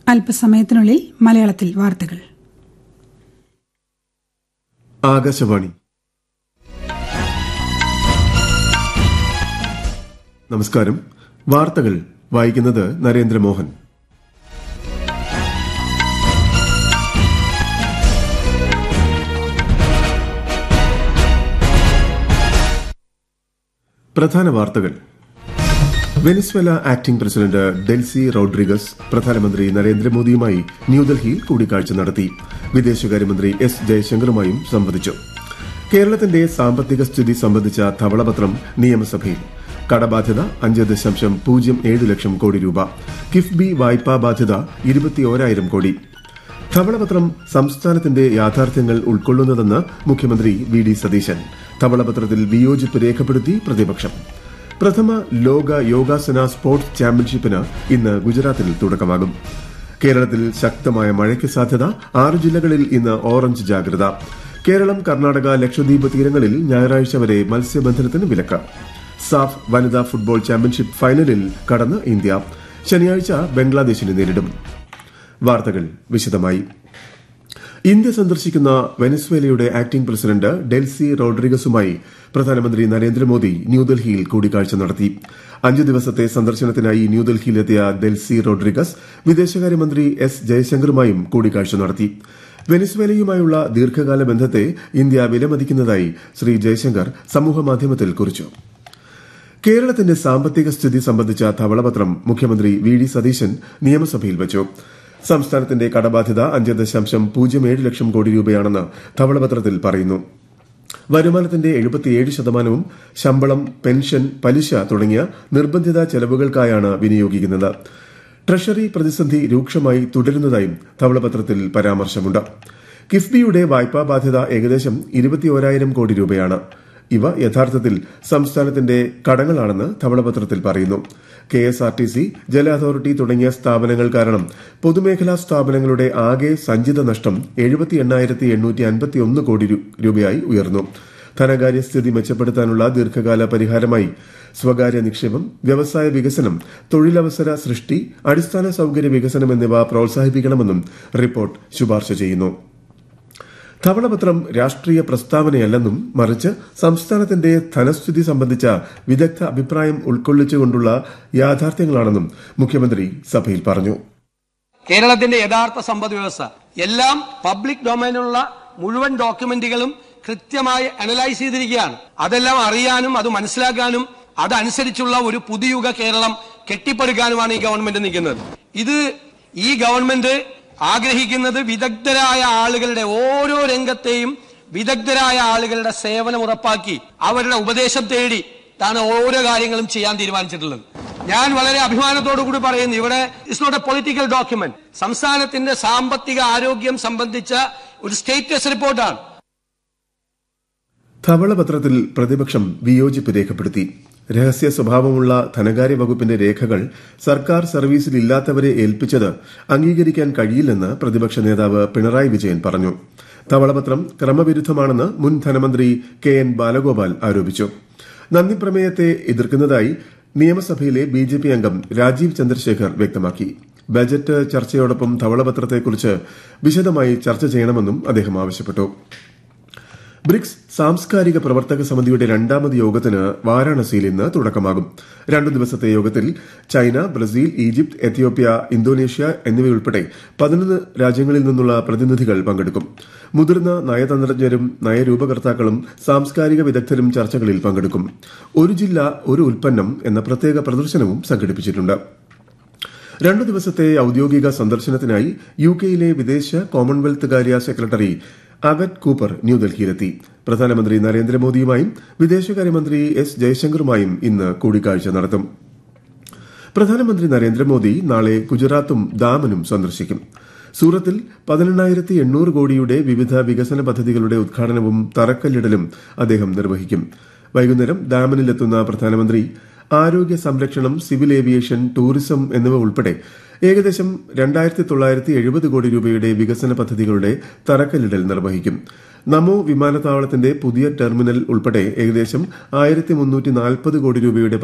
അല്പസമയത്തിനുള്ളിൽ മലയാളത്തിൽ വാർത്തകൾ ആകാശവാണി നമസ്കാരം വാർത്തകൾ വായിക്കുന്നത് നരേന്ദ്രമോഹൻ പ്രധാന വാർത്തകൾ Venezuela acting president Delcy Rodriguez പ്രധാനമന്ത്രി നരേന്ദ്രമോദിയുമായി ന്യൂഡൽഹിയിൽ കൂടിക്കാഴ്ച നടത്തി വിദേശകാര്യമന്ത്രി എസ് ജയശങ്കറുമായും സംവദിച്ചു കേരളത്തിന്റെ സാമ്പത്തിക സ്ഥിതി സംബന്ധിച്ച ധവളപത്രം നിയമസഭയിൽ കടബാധ്യത അഞ്ച് ദശാംശം പൂജ്യം ഏഴ് ലക്ഷം കോടി രൂപ കിഫ്ബി വായ്പാ ബാധ്യത ഇരുപത്തിയോരായിരം കോടി ധവളപത്രം സംസ്ഥാനത്തിന്റെ യാഥാർത്ഥ്യങ്ങൾ ഉൾക്കൊള്ളുന്നതെന്ന് മുഖ്യമന്ത്രി വി ഡി സതീശൻ ധവളപത്രത്തിൽ വിയോജിപ്പ് രേഖപ്പെടുത്തി പ്രതിപക്ഷം പ്രഥമ ലോക യോഗാസന സ്പോർട്സ് ചാമ്പ്യൻഷിപ്പിന് ഇന്ന് ഗുജറാത്തിൽ തുടക്കമാകും കേരളത്തിൽ ശക്തമായ മഴയ്ക്ക് സാധ്യത ആറ് ജില്ലകളിൽ ഇന്ന് ഓറഞ്ച് ജാഗ്രത കേരളം കർണാടക ലക്ഷദ്വീപ് തീരങ്ങളിൽ ഞായറാഴ്ച വരെ മത്സ്യബന്ധനത്തിന് വിലക്ക് സാഫ് വനിതാ ഫുട്ബോൾ ചാമ്പ്യൻഷിപ്പ് ഫൈനലിൽ കടന്ന് ഇന്ത്യ ശനിയാഴ്ച ബംഗ്ലാദേശിനെ നേരിടും വാർത്തകൾ വിശദമായി ഇന്ത്യ സന്ദർശിക്കുന്ന വെനസ്വേലയുടെ ആക്ടിംഗ് പ്രസിഡന്റ് ഡെൽസി റോഡ്രിഗസുമായി പ്രധാനമന്ത്രി നരേന്ദ്രമോദി ന്യൂഡൽഹിയിൽ കൂടിക്കാഴ്ച നടത്തി അഞ്ചു ദിവസത്തെ സന്ദർശനത്തിനായി ന്യൂഡൽഹിയിലെത്തിയ ഡെൽസി റോഡ്രിഗസ് വിദേശകാര്യമന്ത്രി എസ് ജയശങ്കറുമായും കൂടിക്കാഴ്ച നടത്തി വെനസ്വേലയുമായുള്ള ദീർഘകാല ബന്ധത്തെ ഇന്ത്യ വിലമതിക്കുന്നതായി ശ്രീ ജയശങ്കർ സമൂഹമാധ്യമത്തിൽ കുറിച്ചു കേരളത്തിന്റെ സാമ്പത്തിക സ്ഥിതി സംബന്ധിച്ച ധവളപത്രം മുഖ്യമന്ത്രി വി ഡി സതീശൻ നിയമസഭയിൽ വച്ചു സംസ്ഥാനത്തിന്റെ കടബാധ്യത അഞ്ച് ദശാംശം പൂജ്യം ഏഴ് ലക്ഷം കോടി രൂപയാണെന്ന് ധവളപത്രത്തിൽ പറയുന്നു വരുമാനത്തിന്റെ എഴുപത്തിയേഴ് ശതമാനവും ശമ്പളം പെൻഷൻ പലിശ തുടങ്ങിയ നിർബന്ധിത ചെലവുകൾക്കായാണ് വിനിയോഗിക്കുന്നത് ട്രഷറി പ്രതിസന്ധി രൂക്ഷമായി തുടരുന്നതായും ധവളപത്രത്തിൽ പരാമർശമുണ്ട് കിഫ്ബിയുടെ വായ്പാ ബാധ്യത ഏകദേശം ഇരുപത്തിയോരായിരം കോടി രൂപയാണ് ഇവ യഥാർത്ഥത്തിൽ സംസ്ഥാനത്തിന്റെ കടങ്ങളാണെന്ന് ധവളപത്രത്തിൽ പറയുന്നു K S R T C ജല അതോറിറ്റി തുടങ്ങിയ സ്ഥാപനങ്ങൾ കാരണം പൊതുമേഖലാ സ്ഥാപനങ്ങളുടെ ആകെ സഞ്ചിത നഷ്ടം എഴുപത്തി എണ്ണായിരത്തി എണ്ണൂറ്റി അൻപത്തിയൊന്ന് കോടി രൂപയായി ഉയർന്നു ധനകാര്യ സ്ഥിതി മെച്ചപ്പെടുത്താനുള്ള ദീർഘകാല പരിഹാരമായി സ്വകാര്യ നിക്ഷേപം വ്യവസായ വികസനം തൊഴിലവസര സൃഷ്ടി അടിസ്ഥാന സൌകര്യ വികസനം എന്നിവ പ്രോത്സാഹിപ്പിക്കണമെന്നും റിപ്പോർട്ട് ശുപാർശ ചെയ്യുന്നു ധവളപത്രം രാഷ്ട്രീയ പ്രസ്താവനയല്ലെന്നും മറിച്ച് സംസ്ഥാനത്തിന്റെ ധനസ്ഥിതി സംബന്ധിച്ച വിദഗ്ധ അഭിപ്രായം ഉൾക്കൊള്ളിച്ചുകൊണ്ടുള്ള യാഥാർത്ഥ്യങ്ങളാണെന്നും മുഖ്യമന്ത്രി സഭയിൽ പറഞ്ഞു കേരളത്തിന്റെ യഥാർത്ഥ സമ്പദ് വ്യവസ്ഥ എല്ലാം പബ്ലിക് ഡൊമൈനിലുള്ള മുഴുവൻ ഡോക്യുമെന്റുകളും കൃത്യമായി അനലൈസ് ചെയ്തിരിക്കുകയാണ് അതെല്ലാം അറിയാനും അത് മനസ്സിലാക്കാനും അതനുസരിച്ചുള്ള ഒരു പുതുയുഗ കേരളം കെട്ടിപ്പടുക്കാനുമാണ് ഈ ഗവൺമെന്റ് നിൽക്കുന്നത് ഇത് ഈ ഗവൺമെന്റ് ആഗ്രഹിക്കുന്നത് വിദഗ്ധരായ ആളുകളുടെ ഓരോ രംഗത്തെയും വിദഗ്ധരായ ആളുകളുടെ സേവനം ഉറപ്പാക്കി അവരുടെ ഉപദേശം തേടി താണ് ഓരോ കാര്യങ്ങളും ചെയ്യാൻ തീരുമാനിച്ചിട്ടുള്ളത് ഞാൻ വളരെ അഭിമാനത്തോടു കൂടി പറയുന്നു ഇവിടെ it's not a political document സംസ്ഥാനത്തിന്റെ സാമ്പത്തിക ആരോഗ്യം സംബന്ധിച്ച ഒരു സ്റ്റേറ്റസ് റിപ്പോർട്ടാണ് ധവളപത്രത്തിൽ പ്രതിപക്ഷം വിയോജിപ്പ് രേഖപ്പെടുത്തി രഹസ്യ സ്വഭാവമുള്ള ധനകാര്യ വകുപ്പിന്റെ രേഖകൾ സർക്കാർ സർവീസിൽ ഇല്ലാത്തവരെ ഏൽപ്പിച്ചത് അംഗീകരിക്കാൻ കഴിയില്ലെന്ന് പ്രതിപക്ഷ നേതാവ് പിണറായി വിജയൻ പറഞ്ഞു ധവളപത്രം ക്രമവിരുദ്ധമാണെന്ന് മുൻ ധനമന്ത്രി കെ എൻ ബാലഗോപാൽ ആരോപിച്ചു നന്ദി പ്രമേയത്തെ എതിർക്കുന്നതായി നിയമസഭയിലെ ബി ജെ പി അംഗം രാജീവ് ചന്ദ്രശേഖർ വ്യക്തമാക്കി ബജറ്റ് ചർച്ചയോടൊപ്പം ധവളപത്രത്തെക്കുറിച്ച് വിശദമായി ചർച്ച ചെയ്യണമെന്നും അദ്ദേഹം ആവശ്യപ്പെട്ടു ബ്രിക്സ് സാംസ്കാരിക പ്രവർത്തക സമിതിയുടെ രണ്ടാമത് യോഗത്തിന് വാരാണസിയിൽ ഇന്ന് തുടക്കമാകും രണ്ടു ദിവസത്തെ യോഗത്തിൽ China Brazil Egypt Ethiopia Indonesia എന്നിവയുൾപ്പെടെ പതിനൊന്ന് രാജ്യങ്ങളിൽ നിന്നുള്ള പ്രതിനിധികൾ പങ്കെടുക്കും മുതിർന്ന നയതന്ത്രജ്ഞരും നയരൂപകർത്താക്കളും സാംസ്കാരിക വിദഗ്ധരും ചർച്ചകളിൽ പങ്കെടുക്കും ഒരു ജില്ല ഒരു ഉൽപ്പന്നം എന്ന പ്രത്യേക പ്രദർശനവും സംഘടിപ്പിച്ചിട്ടുണ്ട് രണ്ടു ദിവസത്തെ ഔദ്യോഗിക സന്ദർശനത്തിനായി യു കെയിലെ വിദേശ കോമൺവെൽത്ത് കാര്യ സെക്രട്ടറി അഗറ്റ് കൂപ്പർ ന്യൂഡൽഹിയിലെത്തി പ്രധാനമന്ത്രി നരേന്ദ്രമോദിയുമായും വിദേശകാര്യമന്ത്രി എസ് ജയശങ്കറുമായും ഇന്ന് കൂടിക്കാഴ്ച നടത്തും പ്രധാനമന്ത്രി നരേന്ദ്രമോദി നാളെ ഗുജറാത്തും ദാമനും സന്ദർശിക്കും സൂറത്തിൽ പതിനെണ്ണായിരത്തി എണ്ണൂറ് കോടിയുടെ വിവിധ വികസന പദ്ധതികളുടെ ഉദ്ഘാടനവും തറക്കല്ലിടലും അദ്ദേഹം നിർവഹിക്കും വൈകുന്നേരം ദാമനിലെത്തുന്ന പ്രധാനമന്ത്രി ആരോഗ്യ സംരക്ഷണം സിവിൽ ഏവിയേഷൻ ടൂറിസം എന്നിവ ഉൾപ്പെടെ ഏകദേശം രണ്ടായിരത്തി തൊള്ളായിരത്തി എഴുപത് കോടി രൂപയുടെ വികസന പദ്ധതികളുടെ തറക്കല്ലിടൽ നിർവഹിക്കും നമോ വിമാനത്താവളത്തിന്റെ പുതിയ ടെർമിനൽ ഉൾപ്പെടെ ഏകദേശം ആയിരത്തി മുന്നൂറ്റി നാൽപ്പത് കോടി രൂപയുടെ